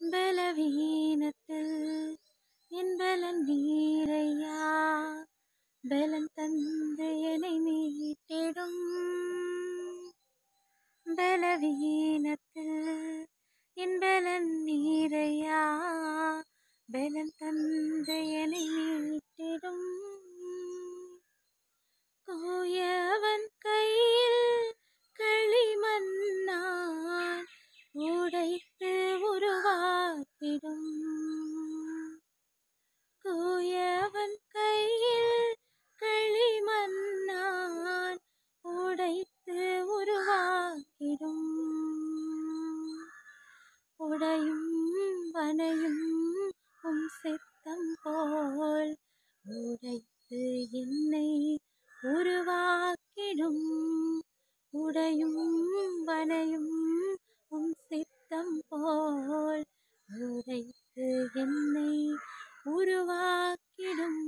பலவீனத்தில் என் பலன் நீரையா பலன் தந்து என்னை மீட்டிடும் பலவீனத்தில் என் பலன் நீரையா பலன் தந்து என்னை மீட்டிடும் கோயவன் கையில் களிமண்ணான் உடைத்து உருவாக்கிடும் கோயவன் கையில் களிமண்ணான் உடைத்து உருவாக்கிடும் உடையும் வனையும் உம் சித்தம் போல் உடைத்து என்னை உருவாக்கிடும் உடையும் வனையும் உம் சித்தம் போல் உடைத்து என்னை உருவாக்கிடும்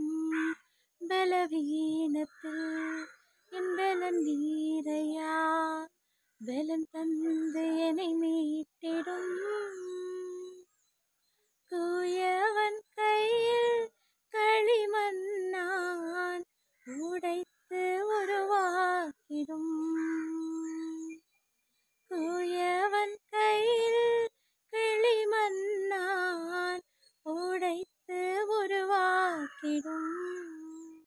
பலவீனத்தில் என் பலன் நீரையா பலன்